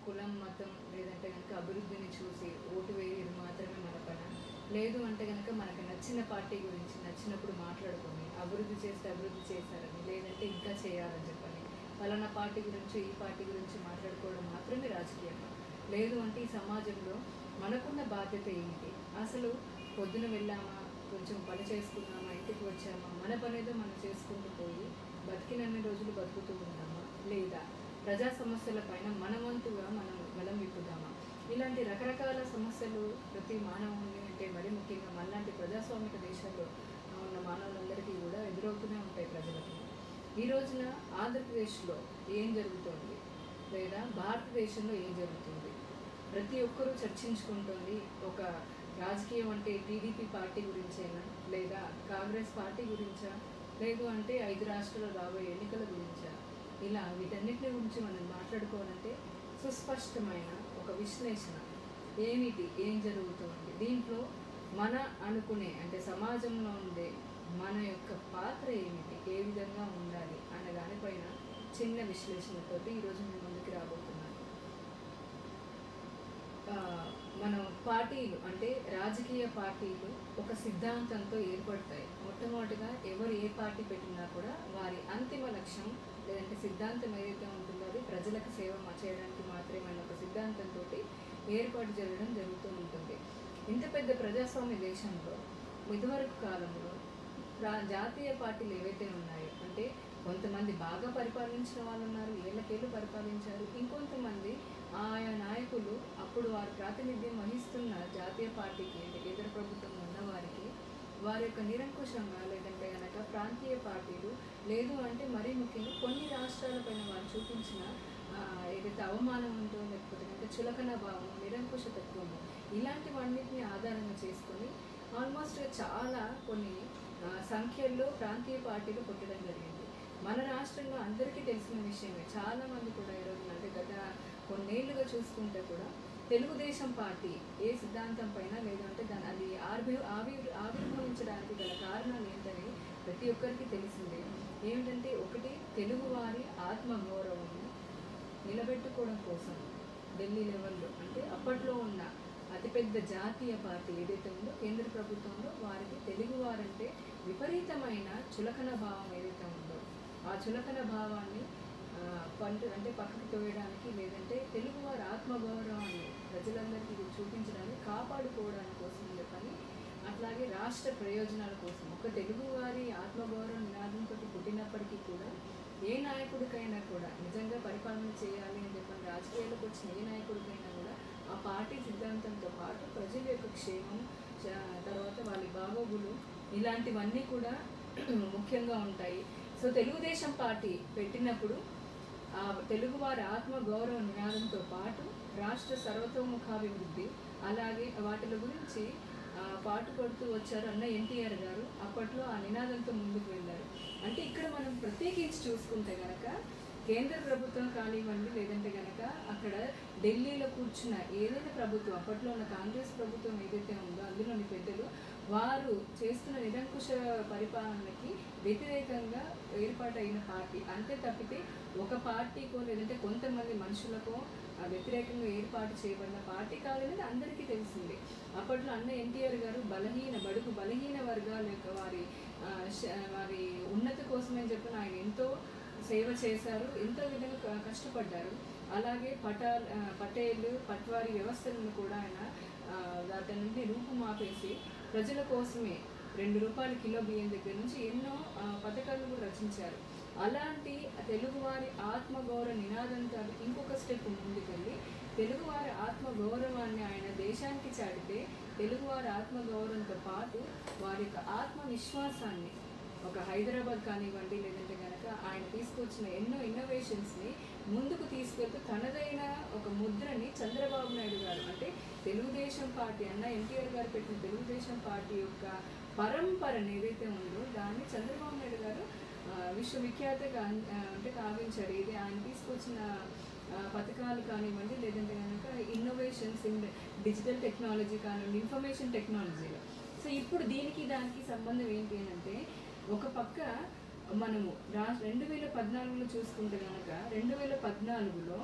కులం మతం లేదంటే కనుక అభివృద్ధిని చూసి ఓటు వేయడం మాత్రమే మన పని లేదు అంటే కనుక మనకు నచ్చిన పార్టీ గురించి నచ్చినప్పుడు మాట్లాడుకొని అభివృద్ధి చేస్తే అభివృద్ధి చేశారని లేదంటే ఇంకా చేయాలని చెప్పని ఫలానా పార్టీ గురించి ఈ పార్టీ గురించి మాట్లాడుకోవడం మాత్రమే రాజకీయం లేదు అంటే ఈ సమాజంలో మనకున్న బాధ్యత ఏంటి అసలు పొద్దున వెళ్ళామా కొంచెం పని చేసుకున్నామా ఇంటికి వచ్చామా మన పనేదో మనం చేసుకుంటూ పోయి బతికినన్ని రోజులు బతుకుతూ ఉన్నామా లేదా ప్రజా సమస్యల పైన మన వంతుగా మనం బలం విప్పుదామా ఇలాంటి రకరకాల సమస్యలు ప్రతి మానవుని అంటే మరి ముఖ్యంగా మనలాంటి ప్రజాస్వామిక దేశాల్లో ఉన్న మానవులందరికీ కూడా ఎదురవుతూనే ఉంటాయి ప్రజలకి ఈ రోజున ఆంధ్రప్రదేశ్లో ఏం జరుగుతోంది లేదా భారతదేశంలో ఏం జరుగుతుంది ప్రతి ఒక్కరూ చర్చించుకుంటుంది ఒక రాజకీయం అంటే టీడీపీ పార్టీ గురించైనా లేదా కాంగ్రెస్ పార్టీ గురించా లేదు అంటే ఐదు రాష్ట్రాల రాబోయే ఎన్నికల గురించా ఇలా వీటన్నిటిని గురించి మనం మాట్లాడుకోవాలంటే సుస్పష్టమైన ఒక విశ్లేషణ ఏమిటి ఏం జరుగుతుంది దీంట్లో మన అనుకునే అంటే సమాజంలో ఉండే మన యొక్క పాత్ర ఏమిటి ఏ విధంగా ఉండాలి అన్న దానిపైన చిన్న విశ్లేషణతోటి ఈరోజు మేము ముందుకు రాబోతున్నాను ఆ, మనం పార్టీలు అంటే రాజకీయ పార్టీలు ఒక సిద్ధాంతంతో ఏర్పడతాయి మొట్టమొదటిగా ఎవరు ఏ పార్టీ పెట్టినా కూడా వారి అంతిమ లక్ష్యం లేదంటే సిద్ధాంతం ఏదైతే ఉంటుందో అది ప్రజలకు సేవ మా- చేయడానికి మాత్రమే అన్న ఒక సిద్ధాంతంతో ఏర్పాటు జరగడం జరుగుతూ ఉంటుంది ఇంత పెద్ద ప్రజాస్వామ్య దేశంలో ఇదివరకు కాలంలో రా- జాతీయ పార్టీలు ఏవైతే ఉన్నాయో అంటే కొంతమంది బాగా పరిపాలించిన వాళ్ళు ఉన్నారు ఏళ్ళకేళ్ళు పరిపాలించారు ఇంకొంతమంది ఆయా నాయకులు అప్పుడు వారు ప్రాతినిధ్యం వహిస్తున్న జాతీయ పార్టీకి అంటే కేంద్ర ప్రభుత్వం ఉన్న వారికి వారి యొక్క నిరంకుశంగా లేదంటే కనుక ప్రాంతీయ పార్టీలు లేదు అంటే మరీ ముఖ్యంగా కొన్ని రాష్ట్రాలపైన వారు చూపించిన ఆ, ఏదైతే అవమానం ఉందో లేకపోతే కనుక చులకన భావం నిరంకుశ తత్వము ఇలాంటివన్నిటిని ఆధారంగా చేసుకొని ఆల్మోస్ట్ చాలా కొన్ని ఆ, సంఖ్యల్లో ప్రాంతీయ పార్టీలు పుట్టడం జరిగింది మన రాష్ట్రంలో అందరికీ తెలిసిన విషయమే చాలా మంది కూడా ఈరోజు అంటే గత కొన్నేళ్లుగా చూసుకుంటే కూడా తెలుగుదేశం పార్టీ ఏ సిద్ధాంతం పైన లేదంటే దాని అది ఆర్భి ఆవి ఆవిర్భవించడానికి గల కారణాలు ఏంటని ప్రతి ఒక్కరికి తెలిసిందే ఏమిటంటే ఒకటి తెలుగువారి ఆత్మగౌరవము నిలబెట్టుకోవడం కోసం ఢిల్లీ లెవెల్లో అంటే అప్పట్లో ఉన్న అతిపెద్ద జాతీయ పార్టీ ఏదైతే ఉందో కేంద్ర ప్రభుత్వంలో వారికి తెలుగువారంటే విపరీతమైన చులకన భావం ఏదైతే ఉందో ఆ చులకన భావాన్ని ఆ, పంట అంటే పక్కకు తోయడానికి లేదంటే తెలుగువారి ఆత్మగౌరవాన్ని ప్రజలందరికీ ఇది చూపించడానికి కాపాడుకోవడానికి కోసం చెప్పని అట్లాగే రాష్ట్ర ప్రయోజనాల కోసం ఒక తెలుగువారి ఆత్మగౌరవ నినాదంతో పుట్టినప్పటికీ కూడా ఏ నాయకుడికైనా కూడా నిజంగా పరిపాలన చేయాలి అని చెప్పని రాజకీయాలకు వచ్చిన ఏ నాయకుడికైనా కూడా ఆ పార్టీ సిద్ధాంతంతో పాటు ప్రజల యొక్క క్షేమం చ- తర్వాత వాళ్ళ బాగోగులు ఇలాంటివన్నీ కూడా ముఖ్యంగా ఉంటాయి సో తెలుగుదేశం పార్టీ పెట్టినప్పుడు ఆ తెలుగువారి ఆత్మ గౌరవ నినాదంతో పాటు రాష్ట్ర సర్వతోముఖాభివృద్ధి అలాగే వాటిల గురించి ఆ, పాటుపడుతూ వచ్చారు అన్న ఎన్టీఆర్ గారు అప్పట్లో ఆ నినాదంతో ముందుకు వెళ్ళారు అంటే ఇక్కడ మనం ప్రత్యేకించి చూసుకుంటే గనక కేంద్ర ప్రభుత్వం కానివ్వండి లేదంటే గనక అక్కడ ఢిల్లీలో కూర్చున్న ఏదైనా ప్రభుత్వం అప్పట్లో ఉన్న కాంగ్రెస్ ప్రభుత్వం ఏదైతే ఉందో అందులోని పెద్దలు వారు చేస్తున్న నిరంకుశ పరిపాలనకి వ్యతిరేకంగా ఏర్పాటైన పార్టీ అంతే తప్పితే ఒక పార్టీకో లేదంటే కొంతమంది మనుషులకో ఆ వ్యతిరేకంగా ఏర్పాటు చేయబడిన పార్టీ కాదనేది అందరికీ తెలిసింది అప్పట్లో అన్న ఎన్టీఆర్ గారు బలహీన బడుగు బలహీన వర్గాల యొక్క వారి ఆ, శ- వారి ఉన్నతి కోసమని చెప్పిన ఆయన ఎంతో సేవ చేశారు ఎంతో విధంగా క- కష్టపడ్డారు అలాగే పటాల్ ఆ, పటేల్ పట్వారీ వ్యవస్థలను కూడా ఆయన ఆ, వాటి నుండి రూపుమాపేసి ప్రజల కోసమే రెండు రూపాయల కిలో బియ్యం దగ్గర నుంచి ఎన్నో ఆ, పథకాలు కూడా రచించారు అలాంటి తెలుగువారి ఆత్మగౌరవ నినాదంతో ఇంకొక స్టెప్ ముందుకెళ్ళి తెలుగువారి ఆత్మగౌరవాన్ని ఆయన దేశానికి చాటితే తెలుగువారి ఆత్మగౌరవంతో పాటు వారి యొక్క ఆత్మవిశ్వాసాన్ని ఒక హైదరాబాద్ కానివ్వండి లేదంటే కనుక ఆయన తీసుకొచ్చిన ఎన్నో ఇన్నోవేషన్స్ని ముందుకు తీసుకెళ్తూ తనదైన ఒక ముద్రని చంద్రబాబు నాయుడు గారు అంటే తెలుగుదేశం పార్టీ అన్న ఎన్టీఆర్ గారు పెట్టిన తెలుగుదేశం పార్టీ యొక్క పరంపరను ఏదైతే ఉందో దాన్ని చంద్రబాబు నాయుడు గారు ఆ, విశ్వవిఖ్యాతగా అన్- ఆ, అంటే కావించారు ఇది ఆయన తీసుకొచ్చిన ఆ, పథకాలు కానివ్వండి లేదంటే కనుక ఇన్నోవేషన్స్ ఇన్ డిజిటల్ టెక్నాలజీ కానివ్వండి ఇన్ఫర్మేషన్ టెక్నాలజీలో సో ఇప్పుడు దీనికి దానికి సంబంధం ఏంటి అని అంటే ఒక పక్క మనము రా రెండు వేల పద్నాలుగులో చూసుకుంటే కనుక రెండు వేల పద్నాలుగులో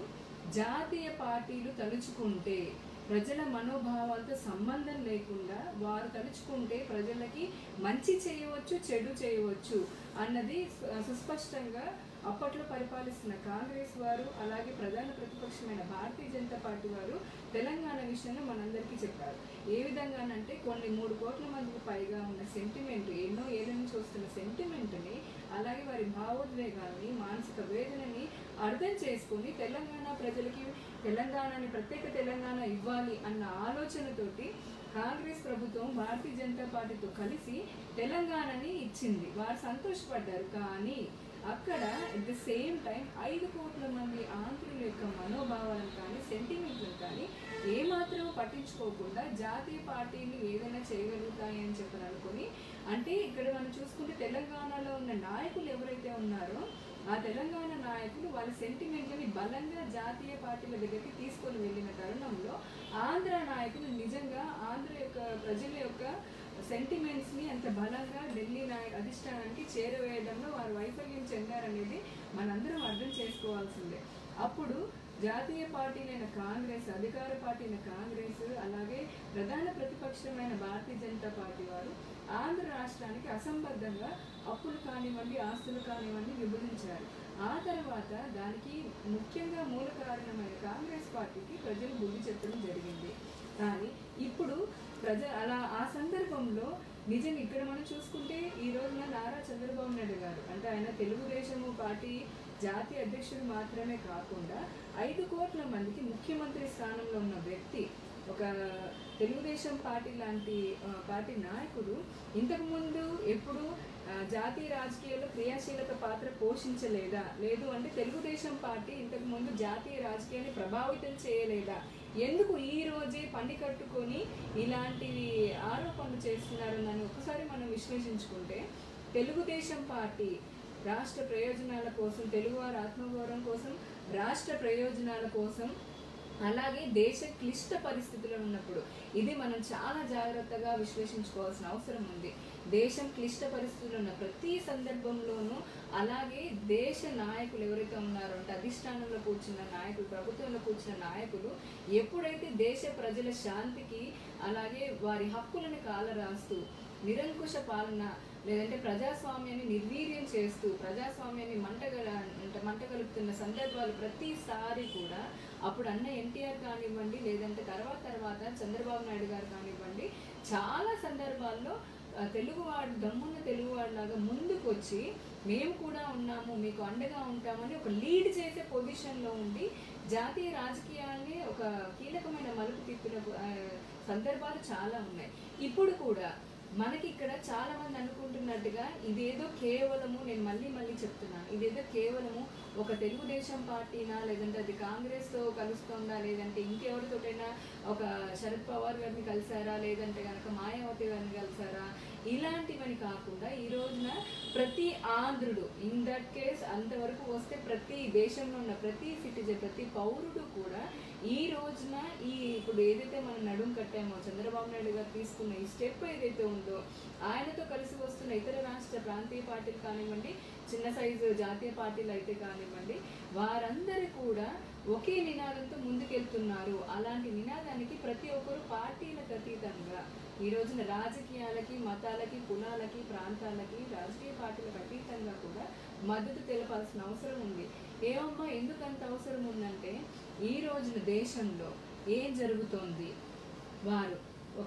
జాతీయ పార్టీలు తలుచుకుంటే ప్రజల మనోభావాలతో సంబంధం లేకుండా వారు తలుచుకుంటే ప్రజలకి మంచి చేయవచ్చు చెడు చేయవచ్చు అన్నది సు- సుస్పష్టంగా అప్పట్లో పరిపాలిస్తున్న కాంగ్రెస్ వారు అలాగే ప్రధాన ప్రతిపక్షమైన భారతీయ జనతా పార్టీ వారు తెలంగాణ విషయంలో మనందరికీ చెప్పారు ఏ విధంగానంటే కొన్ని మూడు కోట్ల మందికి పైగా ఉన్న సెంటిమెంట్ ఎన్నో ఏళ్ళ నుంచి వస్తున్న సెంటిమెంట్ని అలాగే వారి భావోద్వేగాల్ని మానసిక వేదనని అర్థం చేసుకొని తెలంగాణ ప్రజలకి తెలంగాణని ప్రత్యేక తెలంగాణ ఇవ్వాలి అన్న ఆలోచనతోటి కాంగ్రెస్ ప్రభుత్వం భారతీయ జనతా పార్టీతో కలిసి తెలంగాణని ఇచ్చింది వారు సంతోషపడ్డారు కానీ అక్కడ ఎట్ ద సేమ్ టైం ఐదు కోట్ల మంది ఆంధ్రుల యొక్క మనోభావాలను కానీ సెంటిమెంట్లను కానీ ఏమాత్రం పట్టించుకోకుండా జాతీయ పార్టీలు ఏదైనా చేయగలుగుతాయి అని చెప్పని అనుకుని అంటే ఇక్కడ మనం చూసుకుంటే తెలంగాణలో ఉన్న నాయకులు ఎవరైతే ఉన్నారో ఆ తెలంగాణ నాయకులు వాళ్ళ సెంటిమెంట్లని బలంగా జాతీయ పార్టీల దగ్గరికి తీసుకొని వెళ్ళిన తరుణంలో ఆంధ్ర నాయకులు నిజంగా ఆంధ్ర యొక్క ప్రజల యొక్క సెంటిమెంట్స్ని అంత బలంగా ఢిల్లీ నాయ అధిష్టానానికి చేరవేయడంలో వారు వైఫల్యం చెందారనేది మనందరం అర్థం చేసుకోవాల్సిందే అప్పుడు జాతీయ పార్టీలైన కాంగ్రెస్ అధికార పార్టీ అయిన కాంగ్రెస్ అలాగే ప్రధాన ప్రతిపక్షమైన భారతీయ జనతా పార్టీ వారు ఆంధ్ర రాష్ట్రానికి అసంబద్ధంగా అప్పులు కానివ్వండి ఆస్తులు కానివ్వండి విభజించారు ఆ తర్వాత దానికి ముఖ్యంగా మూల కారణమైన కాంగ్రెస్ పార్టీకి ప్రజలు బుద్ధి చెప్పడం జరిగింది కానీ ఇప్పుడు ప్రజ అలా ఆ సందర్భంలో నిజంగా ఇక్కడ మనం చూసుకుంటే ఈ రోజున నారా చంద్రబాబు నాయుడు గారు అంటే ఆయన తెలుగుదేశము పార్టీ జాతీయ అధ్యక్షుడు మాత్రమే కాకుండా ఐదు కోట్ల మందికి ముఖ్యమంత్రి స్థానంలో ఉన్న వ్యక్తి ఒక తెలుగుదేశం పార్టీ లాంటి ఆ, పార్టీ నాయకుడు ఇంతకుముందు ఎప్పుడు ఆ, జాతీయ రాజకీయాల్లో క్రియాశీలక పాత్ర పోషించలేదా లేదు అంటే తెలుగుదేశం పార్టీ ఇంతకు ముందు జాతీయ రాజకీయాన్ని ప్రభావితం చేయలేదా ఎందుకు ఈ రోజే పని కట్టుకొని ఇలాంటి ఆరోపణలు చేస్తున్నారు అని ఒకసారి మనం విశ్లేషించుకుంటే తెలుగుదేశం పార్టీ రాష్ట్ర ప్రయోజనాల కోసం తెలుగువారి ఆత్మగౌరవం కోసం రాష్ట్ర ప్రయోజనాల కోసం అలాగే దేశ క్లిష్ట పరిస్థితుల్లో ఉన్నప్పుడు ఇది మనం చాలా జాగ్రత్తగా విశ్లేషించుకోవాల్సిన అవసరం ఉంది దేశం క్లిష్ట పరిస్థితుల్లో ఉన్న ప్రతి సందర్భంలోనూ అలాగే దేశ నాయకులు ఎవరైతే ఉన్నారో అంటే అధిష్టానంలో కూర్చున్న నాయకులు ప్రభుత్వంలో కూర్చున్న నాయకులు ఎప్పుడైతే దేశ ప్రజల శాంతికి అలాగే వారి హక్కులను కాలరాస్తూ నిరంకుశ పాలన లేదంటే ప్రజాస్వామ్యాన్ని నిర్వీర్యం చేస్తూ ప్రజాస్వామ్యాన్ని మంటగల అంటే మంటగలుపుతున్న సందర్భాలు ప్రతిసారి కూడా అప్పుడు అన్న ఎన్టీఆర్ కానివ్వండి లేదంటే తర్వాత తర్వాత చంద్రబాబు నాయుడు గారు కానివ్వండి చాలా సందర్భాల్లో ఆ, తెలుగువాడు దమ్మున్న తెలుగువాడిలాగా ముందుకు వచ్చి మేము కూడా ఉన్నాము మీకు అండగా ఉంటామని ఒక లీడ్ చేసే పొజిషన్లో ఉండి జాతీయ రాజకీయాల్ని ఒక కీలకమైన మలుపు తిప్పిన ఆ, సందర్భాలు చాలా ఉన్నాయి ఇప్పుడు కూడా మనకి ఇక్కడ చాలా మంది అనుకుంటున్నట్టుగా ఇదేదో కేవలము నేను మళ్ళీ మళ్ళీ చెప్తున్నాను ఇదేదో కేవలము ఒక తెలుగుదేశం పార్టీనా లేదంటే అది కాంగ్రెస్తో కలుస్తుందా లేదంటే ఇంకెవరితోటైనా ఒక శరద్ పవార్ గారిని కలిసారా లేదంటే కనుక మాయావతి గారిని కలిసారా ఇలాంటివని కాకుండా ఈ రోజున ప్రతి ఆంధ్రుడు ఇన్ దట్ కేస్ అంతవరకు వస్తే ప్రతి దేశంలో ఉన్న ప్రతి సిటిజన్ ప్రతి పౌరుడు కూడా ఈ రోజున ఈ ఇప్పుడు ఏదైతే మనం నడుం కట్టామో చంద్రబాబు నాయుడు గారు తీసుకున్న ఈ స్టెప్ ఏదైతే ఉందో ఆయనతో కలిసి వస్తున్న ఇతర రాష్ట్ర ప్రాంతీయ పార్టీలు కానివ్వండి చిన్న సైజు జాతీయ పార్టీలు అయితే కానివ్వండి వారందరూ కూడా ఒకే నినాదంతో ముందుకెళ్తున్నారు అలాంటి నినాదానికి ప్రతి ఒక్కరు పార్టీలకు అతీతంగా ఈ రోజున రాజకీయాలకి మతాలకి కులాలకి ప్రాంతాలకి రాజకీయ పార్టీలకు అతీతంగా కూడా మద్దతు తెలపాల్సిన అవసరం ఉంది ఏమమ్మా ఎందుకంత అవసరం ఉందంటే ఈ రోజున దేశంలో ఏం జరుగుతోంది వారు ఒక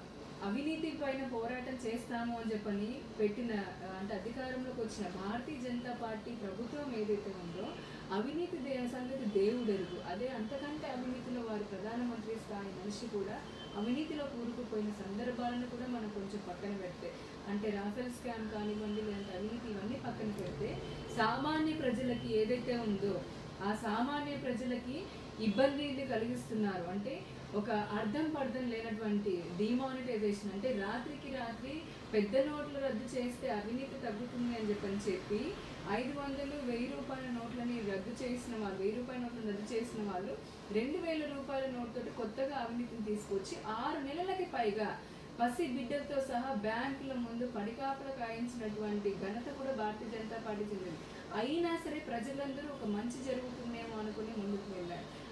అవినీతి పైన పోరాటం చేస్తాము అని చెప్పని పెట్టిన ఆ, అంటే అధికారంలోకి వచ్చిన భారతీయ జనతా పార్టీ ప్రభుత్వం ఏదైతే ఉందో అవినీతి దే సంగతి దేవుడెరుగు అదే అంతకంటే అవినీతిలో వారి ప్రధానమంత్రి స్థాయి మనిషి కూడా అవినీతిలో కూరుకుపోయిన సందర్భాలను కూడా మనం కొంచెం పక్కన పెడితే అంటే రాఫెల్ స్కామ్ కానివ్వండి లేదంటే అవినీతి ఇవన్నీ పక్కన పెడితే సామాన్య ప్రజలకి ఏదైతే ఉందో ఆ సామాన్య ప్రజలకి ఇబ్బందిని కలిగిస్తున్నారు అంటే ఒక అర్థం పర్థం లేనటువంటి డిమానిటైజేషన్ అంటే రాత్రికి రాత్రి పెద్ద నోట్లు రద్దు చేస్తే అవినీతి తగ్గుతుంది అని చెప్పని చెప్పి ఐదు వందలు వెయ్యి రూపాయల నోట్లని రద్దు చేసిన వాళ్ళు వెయ్యి రూపాయల నోట్లను రద్దు చేసిన వాళ్ళు రెండు వేల రూపాయల నోట్తోటి కొత్తగా అవినీతిని తీసుకొచ్చి ఆరు నెలలకి పైగా పసి బిడ్డలతో సహా బ్యాంకుల ముందు పడికాపులు కాయించినటువంటి ఘనత కూడా భారతీయ జనతా పార్టీ చెందింది అయినా సరే ప్రజలందరూ ఒక మంచి జరుగుతుందేమో అనుకుని ముందుకు వెళ్ళారు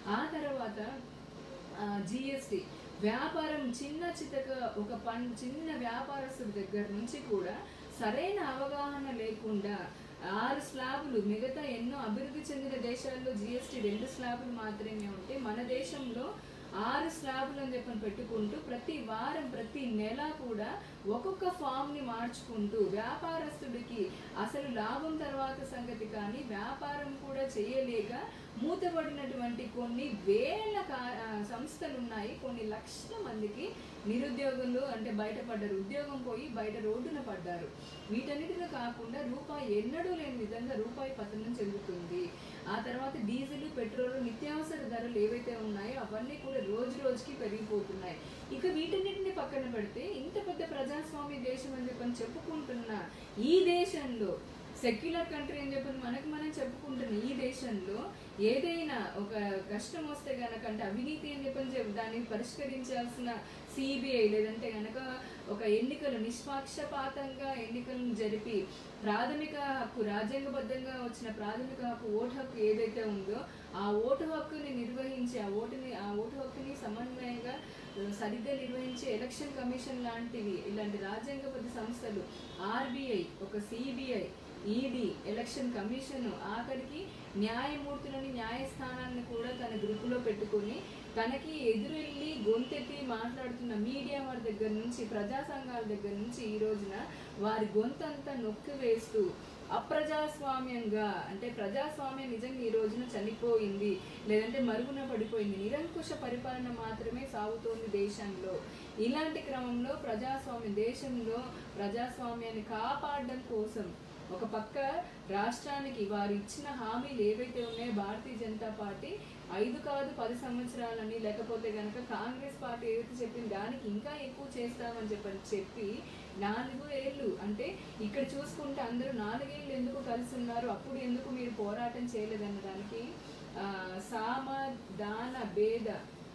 తర్వాత జిఎస్టి వ్యాపారం చిన్న చితక ఒక పన్ చిన్న వ్యాపారస్తుడి దగ్గర నుంచి కూడా సరైన అవగాహన లేకుండా ఆరు స్లాబులు మిగతా ఎన్నో అభివృద్ధి చెందిన దేశాల్లో జిఎస్టి రెండు స్లాబులు మాత్రమే ఉంటే మన దేశంలో ఆరు స్లాబులు అని చెప్పని పెట్టుకుంటూ ప్రతి వారం ప్రతి నెల కూడా ఒక్కొక్క ఫామ్ ని మార్చుకుంటూ వ్యాపారస్తుడికి అసలు లాభం తర్వాత సంగతి కానీ వ్యాపారం కూడా చేయలేక మూతపడినటువంటి కొన్ని వేల కా- ఆ, సంస్థలు ఉన్నాయి కొన్ని లక్షల మందికి నిరుద్యోగులు అంటే బయటపడ్డారు ఉద్యోగం పోయి బయట రోడ్డున పడ్డారు వీటన్నిటిలో కాకుండా రూపాయి ఎన్నడూ లేని విధంగా రూపాయి పతనం చెందుతుంది ఆ తర్వాత డీజిల్ పెట్రోల్ నిత్యావసర ధరలు ఏవైతే ఉన్నాయో అవన్నీ కూడా రోజు రోజుకి పెరిగిపోతున్నాయి ఇక వీటన్నిటిని పక్కన పెడితే ఇంత పెద్ద ప్రజాస్వామ్య దేశం అని చెప్పని చెప్పుకుంటున్న ఈ దేశంలో సెక్యులర్ కంట్రీ అని చెప్పి మనకు మనం చెప్పుకుంటున్న ఈ దేశంలో ఏదైనా ఒక కష్టం వస్తే గనక అంటే అవినీతి అని చెప్పని చెప్పి దాన్ని పరిష్కరించాల్సిన సిబిఐ లేదంటే గనక ఒక ఎన్నికలు నిష్పక్షపాతంగా ఎన్నికలను జరిపి ప్రాథమిక హక్కు రాజ్యాంగబద్ధంగా వచ్చిన ప్రాథమిక హక్కు ఓటు హక్కు ఏదైతే ఉందో ఆ ఓటు హక్కుని నిర్వహించి ఆ ఓటుని ఆ ఓటు హక్కుని సమన్వయంగా ఆ, సరిగ్గా నిర్వహించే ఎలక్షన్ కమిషన్ లాంటివి ఇలాంటి రాజ్యాంగబద్ధ సంస్థలు ఆర్బీఐ ఒక సిబిఐ ఈడీ ఎలక్షన్ కమిషన్ ఆఖరికి న్యాయమూర్తులని న్యాయస్థానాన్ని కూడా తన గ్రూపులో పెట్టుకొని తనకి ఎదురెళ్ళి గొంతెత్తి మాట్లాడుతున్న మీడియా వారి దగ్గర నుంచి ప్రజా సంఘాల దగ్గర నుంచి ఈ రోజున వారి గొంతంతా నొక్కి వేస్తూ అప్రజాస్వామ్యంగా అంటే ప్రజాస్వామ్యం నిజంగా ఈ రోజున చనిపోయింది లేదంటే మరుగున పడిపోయింది నిరంకుశ పరిపాలన మాత్రమే సాగుతోంది దేశంలో ఇలాంటి క్రమంలో ప్రజాస్వామ్య దేశంలో ప్రజాస్వామ్యాన్ని కాపాడడం కోసం ఒక పక్క రాష్ట్రానికి వారు ఇచ్చిన హామీలు ఏవైతే ఉన్నాయో భారతీయ జనతా పార్టీ ఐదు కాదు పది సంవత్సరాలని లేకపోతే కనుక కాంగ్రెస్ పార్టీ ఏదైతే చెప్పింది దానికి ఇంకా ఎక్కువ చేస్తామని చెప్పని చెప్పి నాలుగు ఏళ్ళు అంటే ఇక్కడ చూసుకుంటే అందరూ నాలుగేళ్ళు ఎందుకు కలిసి ఉన్నారు అప్పుడు ఎందుకు మీరు పోరాటం చేయలేదన్న దానికి ఆ, సామదాన భేద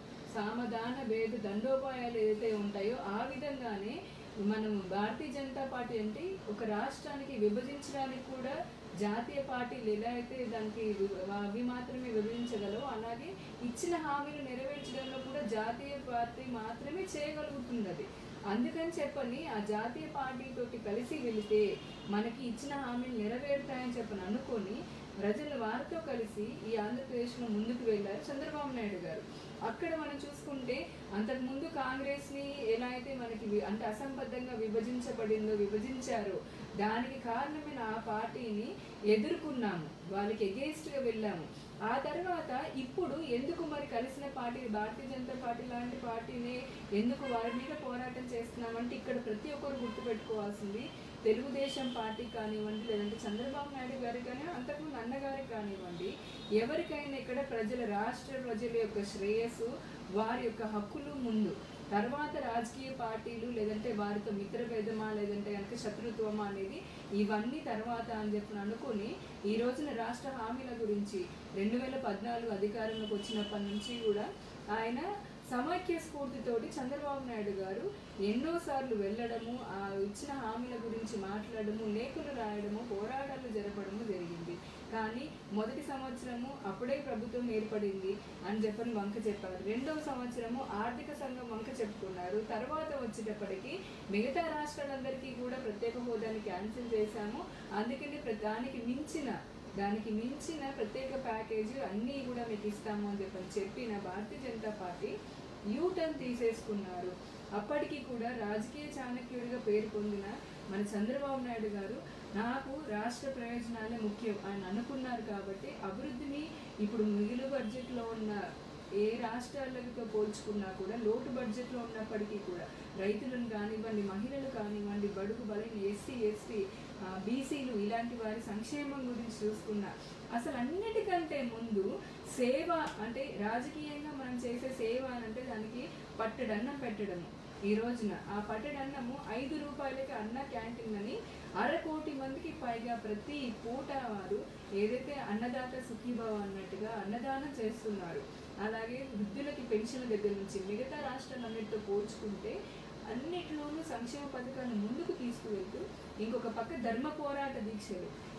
సామధాన భేద దండోపాయాలు ఏదైతే ఉంటాయో ఆ విధంగానే మనం భారతీయ జనతా పార్టీ అంటే ఒక రాష్ట్రానికి విభజించడానికి కూడా జాతీయ పార్టీలు ఎలా అయితే దానికి వి- అవి మాత్రమే విభజించగలవు అలాగే ఇచ్చిన హామీలు నెరవేర్చడంలో కూడా జాతీయ పార్టీ మాత్రమే చేయగలుగుతుంది అది అందుకని చెప్పని ఆ జాతీయ పార్టీ తోటి కలిసి వెళితే మనకి ఇచ్చిన హామీలు నెరవేరుతాయని చెప్పని అనుకొని ప్రజలు వారితో కలిసి ఈ ఆంధ్రప్రదేశ్లో ముందుకు వెళ్ళారు చంద్రబాబు నాయుడు గారు అక్కడ మనం చూసుకుంటే అంతకుముందు కాంగ్రెస్ ని ఎలా అయితే మనకి వి- అంటే అసంబద్ధంగా విభజించబడిందో విభజించారో దానికి కారణమైన ఆ పార్టీని ఎదుర్కొన్నాము వాళ్ళకి against గా వెళ్ళాము ఆ తర్వాత ఇప్పుడు ఎందుకు మరి కలిసిన పార్టీ భారతీయ జనతా పార్టీ లాంటి పార్టీని ఎందుకు వారి మీద పోరాటం చేస్తున్నామంటే ఇక్కడ ప్రతి ఒక్కరు గుర్తుపెట్టుకోవాల్సింది తెలుగుదేశం పార్టీ కానివ్వండి లేదంటే చంద్రబాబు నాయుడు గారి కానీ అంతకుముందు అన్నగారికి కానివ్వండి ఎవరికైనా ఇక్కడ ప్రజల రాష్ట్ర ప్రజల యొక్క శ్రేయస్సు వారి యొక్క హక్కులు ముందు తర్వాత రాజకీయ పార్టీలు లేదంటే వారితో మిత్రభేదమా లేదంటే కనుక శత్రుత్వమా అనేది ఇవన్నీ తర్వాత అని చెప్పి అనుకుని ఈ రోజున రాష్ట్ర హామీల గురించి రెండు వేల పద్నాలుగు అధికారంలోకి వచ్చినప్పటి నుంచి కూడా ఆయన సమైక్య స్ఫూర్తితోటి చంద్రబాబు నాయుడు గారు ఎన్నోసార్లు వెళ్ళడము ఆ ఇచ్చిన హామీల గురించి మాట్లాడము లేఖలు రాయడము పోరాటాలు జరపడము జరిగింది కానీ మొదటి సంవత్సరము అప్పుడే ప్రభుత్వం ఏర్పడింది అని చెప్పని వంక చెప్పారు రెండవ సంవత్సరము ఆర్థిక సంఘం వంక చెప్పుకున్నారు తర్వాత వచ్చేటప్పటికి మిగతా రాష్ట్రాలందరికీ కూడా ప్రత్యేక హోదాని క్యాన్సిల్ చేశాము అందుకని ప్ర- దానికి మించిన దానికి మించిన ప్రత్యేక ప్యాకేజీ అన్నీ కూడా మీకు ఇస్తాము అని చెప్పని చెప్పిన భారతీయ జనతా పార్టీ యూటర్న్ తీసేసుకున్నారు అప్పటికి కూడా రాజకీయ చాణక్యుడిగా పేరు పొందిన మన చంద్రబాబు నాయుడు గారు నాకు రాష్ట్ర ప్రయోజనాలే ముఖ్యం ఆయన అనుకున్నారు కాబట్టి అభివృద్ధిని ఇప్పుడు మిగులు బడ్జెట్లో ఉన్న ఏ రాష్ట్రాలతో పోల్చుకున్నా కూడా లోటు బడ్జెట్లో ఉన్నప్పటికీ కూడా రైతులను కానివ్వండి మహిళలు కానివ్వండి బడుగు బలైన ఎస్సీ ఎస్టీ బీసీలు ఇలాంటి వారి సంక్షేమం గురించి చూసుకున్నా అసలు అన్నిటికంటే ముందు సేవ అంటే రాజకీయంగా మనం చేసే సేవ అని అంటే దానికి పట్టడన్నం పెట్టడము ఈ రోజున ఆ పట్టడన్నము ఐదు రూపాయలకి అన్న క్యాంటీన్ అని అర కోటి మందికి పైగా ప్రతి పూట వారు ఏదైతే అన్నదాత సుఖీభావ అన్నట్టుగా అన్నదానం చేస్తున్నారు అలాగే వృద్ధులకి పెన్షన్ దగ్గర నుంచి మిగతా రాష్ట్రాలన్నిటితో పోల్చుకుంటే అన్నిటిలోనూ సంక్షేమ పథకాలను ముందుకు తీసుకువెళ్తూ ఇంకొక పక్క ధర్మ పోరాట దీక్షలు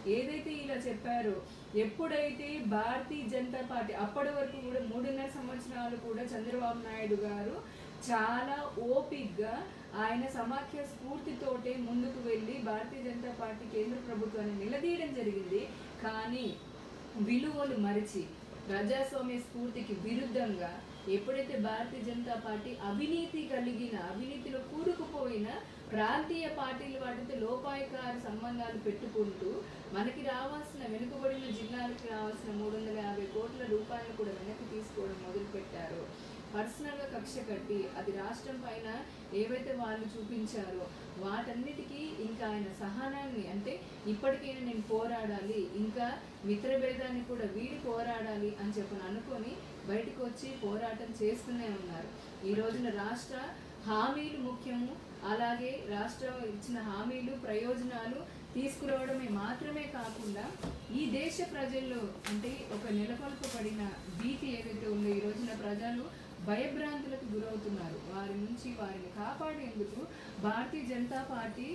ఏదైతే ఇలా చెప్పారో ఎప్పుడైతే భారతీయ జనతా పార్టీ అప్పటి వరకు కూడా మూడున్నర సంవత్సరాలు కూడా చంద్రబాబు నాయుడు గారు చాలా ఓపిక్గా ఆయన సమాఖ్య స్ఫూర్తితోటే ముందుకు వెళ్ళి భారతీయ జనతా పార్టీ కేంద్ర ప్రభుత్వాన్ని నిలదీయడం జరిగింది కానీ విలువలు మరిచి ప్రజాస్వామ్య స్ఫూర్తికి విరుద్ధంగా ఎప్పుడైతే భారతీయ జనతా పార్టీ అవినీతి కలిగిన అవినీతిలో కూరుకుపోయిన ప్రాంతీయ పార్టీలు వాటితో లోపాయకార సంబంధాలు పెట్టుకుంటూ మనకి రావాల్సిన వెనుకబడిన జిల్లాలకు రావాల్సిన మూడు వందల యాభై కోట్ల రూపాయలు కూడా వెనక్కి తీసుకోవడం మొదలుపెట్టారు పర్సనల్గా కక్ష కట్టి అది రాష్ట్రం పైన ఏవైతే వాళ్ళు చూపించారో వాటన్నిటికీ ఇంకా ఆయన సహనాన్ని అంటే ఇప్పటికైనా నేను పోరాడాలి ఇంకా మిత్రభేదాన్ని కూడా వీడి పోరాడాలి అని చెప్పని అనుకొని బయటకు వచ్చి పోరాటం చేస్తూనే ఉన్నారు ఈ రోజున రాష్ట్ర హామీలు ముఖ్యము అలాగే రాష్ట్రం ఇచ్చిన హామీలు ప్రయోజనాలు తీసుకురావడమే మాత్రమే కాకుండా ఈ దేశ ప్రజల్లో అంటే ఒక నెలకొల్పబడిన భీతి ఏదైతే ఉందో ఈ రోజున ప్రజలు భయభ్రాంతులకు గురవుతున్నారు వారి నుంచి వారిని కాపాడేందుకు భారతీయ జనతా పార్టీ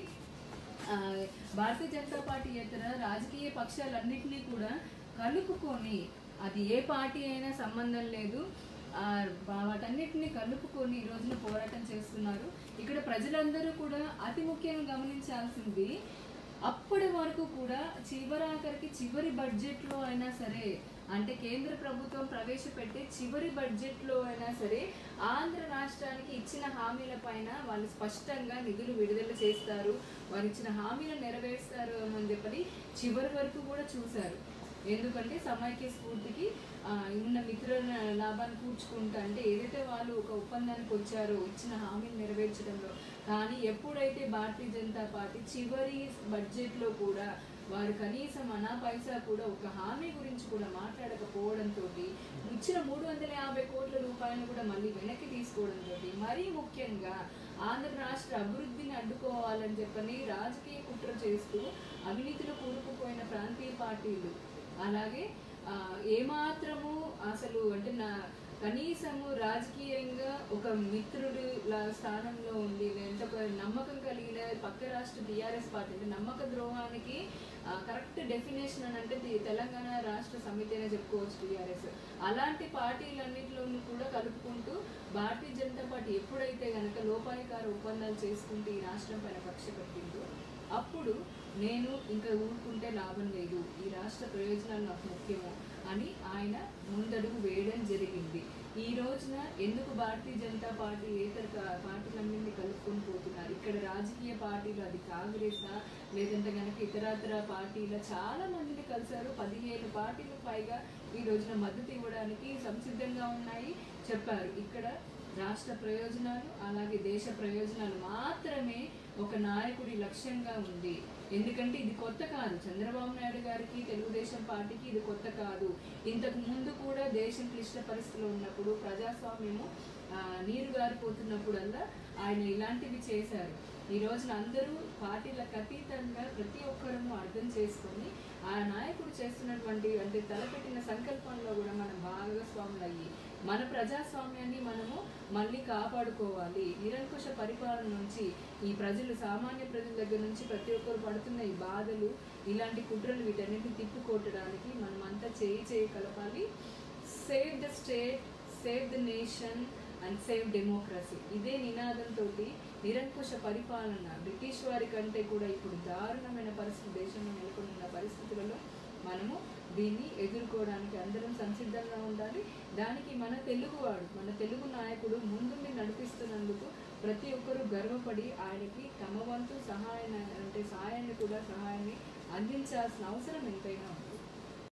ఆ, భారతీయ జనతా పార్టీ ఇతర రాజకీయ పక్షాలన్నింటినీ కూడా కలుపుకొని అది ఏ పార్టీ అయినా సంబంధం లేదు ఆ, వాటన్నిటిని కలుపుకొని ఈ రోజున పోరాటం చేస్తున్నారు ఇక్కడ ప్రజలందరూ కూడా అతి ముఖ్యంగా గమనించాల్సింది అప్పటి వరకు కూడా చివరాఖరికి చివరి బడ్జెట్లో అయినా సరే అంటే కేంద్ర ప్రభుత్వం ప్రవేశపెట్టే చివరి బడ్జెట్లో అయినా సరే ఆంధ్ర రాష్ట్రానికి ఇచ్చిన హామీల పైన వాళ్ళు స్పష్టంగా నిధులు విడుదల చేస్తారు వారు ఇచ్చిన హామీలను నెరవేరుస్తారు అని చెప్పని చివరి వరకు కూడా చూశారు ఎందుకంటే సమైక్య స్ఫూర్తికి ఆ, ఉన్న మిత్రుల లాభాన్ని కూర్చుకుంటా అంటే ఏదైతే వాళ్ళు ఒక ఒప్పందానికి వచ్చారో ఇచ్చిన హామీని నెరవేర్చడంలో కానీ ఎప్పుడైతే భారతీయ జనతా పార్టీ చివరి బడ్జెట్లో కూడా వారు కనీసం అనా పైసా కూడా ఒక హామీ గురించి కూడా మాట్లాడకపోవడంతో ఇచ్చిన మూడు వందల యాభై కోట్ల రూపాయలు కూడా మళ్ళీ వెనక్కి తీసుకోవడంతో మరీ ముఖ్యంగా ఆంధ్ర రాష్ట్ర అభివృద్ధిని అడ్డుకోవాలని చెప్పని రాజకీయ కుట్ర చేస్తూ అవినీతిలో కూరుకుపోయిన ప్రాంతీయ పార్టీలు అలాగే ఆ, ఏమాత్రము అసలు అంటే నా కనీసము రాజకీయంగా ఒక మిత్రుడు లా స్థానంలో ఉండి లేదంటే ఒక నమ్మకం కలిగిన పక్క రాష్ట్ర టీఆర్ఎస్ పార్టీ అంటే నమ్మక ద్రోహానికి కరెక్ట్ డెఫినేషన్ అని అంటే ది- తెలంగాణ రాష్ట్ర సమితి అనే చెప్పుకోవచ్చు టీఆర్ఎస్ అలాంటి పార్టీలన్నింటిలోనూ కూడా కలుపుకుంటూ భారతీయ జనతా పార్టీ ఎప్పుడైతే గనక లోపాయకార ఒప్పందాలు చేసుకుంటూ ఈ రాష్ట్రం పైన కక్ష కట్టిందో అప్పుడు నేను ఇంకా ఊరుకుంటే లాభం లేదు ఈ రాష్ట్ర ప్రయోజనాలు నాకు ముఖ్యము అని ఆయన ముందడుగు వేయడం జరిగింది ఈ రోజున ఎందుకు భారతీయ జనతా పార్టీ ఏతర కా- పార్టీలన్నింటినీ కలుపుకొని పోతున్నారు ఇక్కడ రాజకీయ పార్టీలు అది కాంగ్రెసా లేదంటే కనుక ఇతరతర పార్టీల చాలా మందిని కలిశారు పదిహేను పార్టీలకు పైగా ఈ రోజున మద్దతు ఇవ్వడానికి సంసిద్ధంగా ఉన్నాయి చెప్పారు ఇక్కడ రాష్ట్ర ప్రయోజనాలు అలాగే దేశ ప్రయోజనాలు మాత్రమే ఒక నాయకుడి లక్ష్యంగా ఉంది ఎందుకంటే ఇది కొత్త కాదు చంద్రబాబు నాయుడు గారికి తెలుగుదేశం పార్టీకి ఇది కొత్త కాదు ఇంతకు ముందు కూడా దేశం క్లిష్ట పరిస్థితులు ఉన్నప్పుడు ప్రజాస్వామ్యము ఆ, నీరు గారిపోతున్నప్పుడల్లా ఆయన ఇలాంటివి చేశారు ఈ రోజున అందరూ పార్టీలకు అతీతంగా ప్రతి ఒక్కరము అర్థం చేసుకొని ఆ నాయకుడు చేస్తున్నటువంటి అంటే తలపెట్టిన సంకల్పంలో కూడా మనం భాగస్వాములు అయ్యి మన ప్రజాస్వామ్యాన్ని మనము మళ్ళీ కాపాడుకోవాలి నిరంకుశ పరిపాలన నుంచి ఈ ప్రజలు సామాన్య ప్రజల దగ్గర నుంచి ప్రతి ఒక్కరు పడుతున్న ఈ బాధలు ఇలాంటి కుట్రలు వీటన్నిటిని తిప్పికొట్టడానికి మనం అంతా చేయి చేయి కలపాలి save the state save the nation and save democracy ఇదే నినాదంతో నిరంకుశ పరిపాలన బ్రిటిష్ వారి కంటే కూడా ఇప్పుడు దారుణమైన పరిస్థితి దేశంలో నెలకొని ఉన్న పరిస్థితులలో మనము దీన్ని ఎదుర్కోవడానికి అందరం సంసిద్ధంగా ఉండాలి దానికి మన తెలుగువాడు మన తెలుగు నాయకుడు ముందుండి నడిపిస్తున్నందుకు ప్రతి ఒక్కరూ గర్వపడి ఆయనకి తమ వంతు సహాయం అంటే సహాయాన్ని కూడా సహాయాన్ని అందించాల్సిన అవసరం ఎంతైనా ఉంది